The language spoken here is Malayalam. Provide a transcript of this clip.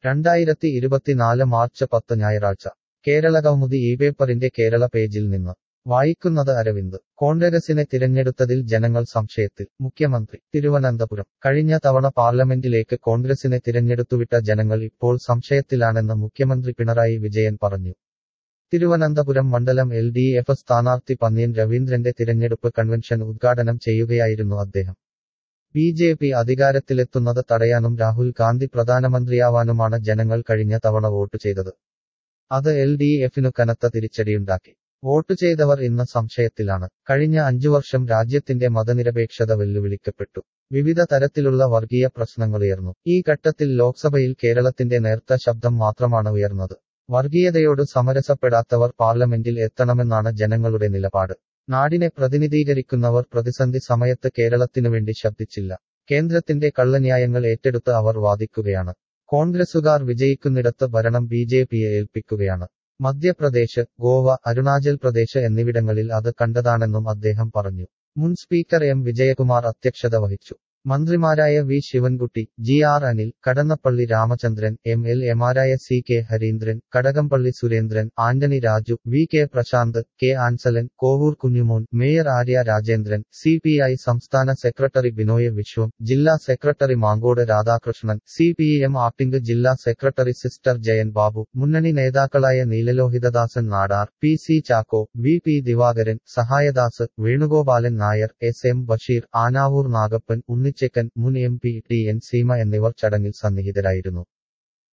രണ്ടായിരത്തി ഇരുപത്തിനാല് മാർച്ച് പത്ത് ഞായറാഴ്ച കേരള കൗമുദി ഈ പേപ്പറിന്റെ കേരള പേജിൽ നിന്ന് വായിക്കുന്നത് അരവിന്ദ് കോൺഗ്രസിനെ തിരഞ്ഞെടുത്തതിൽ ജനങ്ങൾ സംശയത്തിൽ മുഖ്യമന്ത്രി തിരുവനന്തപുരം കഴിഞ്ഞ തവണ പാർലമെന്റിലേക്ക് കോൺഗ്രസിനെ തിരഞ്ഞെടുത്തുവിട്ട ജനങ്ങൾ ഇപ്പോൾ സംശയത്തിലാണെന്ന് മുഖ്യമന്ത്രി പിണറായി വിജയൻ പറഞ്ഞു തിരുവനന്തപുരം മണ്ഡലം എൽ ഡി എഫ് സ്ഥാനാർത്ഥി പന്ന്യൻ രവീന്ദ്രന്റെ തിരഞ്ഞെടുപ്പ് കൺവെൻഷൻ ഉദ്ഘാടനം ചെയ്യുകയായിരുന്നു അദ്ദേഹം ബി ജെ പി അധികാരത്തിലെത്തുന്നത് തടയാനും രാഹുൽ ഗാന്ധി പ്രധാനമന്ത്രിയാവാനുമാണ് ജനങ്ങൾ കഴിഞ്ഞ തവണ വോട്ട് ചെയ്തത് അത് എൽ ഡി എഫിനു കനത്ത തിരിച്ചടിയുണ്ടാക്കി വോട്ട് ചെയ്തവർ ഇന്ന് സംശയത്തിലാണ് കഴിഞ്ഞ അഞ്ചു വർഷം രാജ്യത്തിന്റെ മതനിരപേക്ഷത വെല്ലുവിളിക്കപ്പെട്ടു വിവിധ തരത്തിലുള്ള വർഗീയ പ്രശ്നങ്ങളുയർന്നു ഈ ഘട്ടത്തിൽ ലോക്സഭയിൽ കേരളത്തിന്റെ നേർത്ത ശബ്ദം മാത്രമാണ് ഉയർന്നത് വർഗീയതയോട് സമരസപ്പെടാത്തവർ പാർലമെന്റിൽ എത്തണമെന്നാണ് ജനങ്ങളുടെ നിലപാട് നാടിനെ പ്രതിനിധീകരിക്കുന്നവർ പ്രതിസന്ധി സമയത്ത് കേരളത്തിനുവേണ്ടി ശബ്ദിച്ചില്ല കേന്ദ്രത്തിന്റെ കള്ളന്യായങ്ങൾ ഏറ്റെടുത്ത് അവർ വാദിക്കുകയാണ് കോൺഗ്രസുകാർ വിജയിക്കുന്നിടത്ത് ഭരണം ബി ജെ പിയെ ഏൽപ്പിക്കുകയാണ് മധ്യപ്രദേശ് ഗോവ അരുണാചൽ പ്രദേശ് എന്നിവിടങ്ങളിൽ അത് കണ്ടതാണെന്നും അദ്ദേഹം പറഞ്ഞു മുൻ സ്പീക്കർ എം വിജയകുമാർ അധ്യക്ഷത വഹിച്ചു മന്ത്രിമാരായ V Sivankutty G R Anil Kadannappally Ramachandran M L എമാരായ C K Harindran Kadakampally Surendran Antony Raju V K Prasanth K Ansalan Kovoor Kunjumon mayor Arya Rajendran C P I സംസ്ഥാന സെക്രട്ടറി ബിനോയ് വിശ്വം ജില്ലാ secretary Mancode Radhakrishnan C P M acting ജില്ലാ സെക്രട്ടറി സിസ്റ്റർ ജയൻ ബാബു മുന്നണി നേതാക്കളായ Neelalohithadasan Nadar P C Chacko V P Divakaran Sahayadas Venugopalan Nair S M Basheer Anavoor Nagappan ഉണ്ണിച്ചക്കൻ മുൻ M P T N Seema എന്നിവർ ചടങ്ങിൽ സന്നിഹിതരായിരുന്നു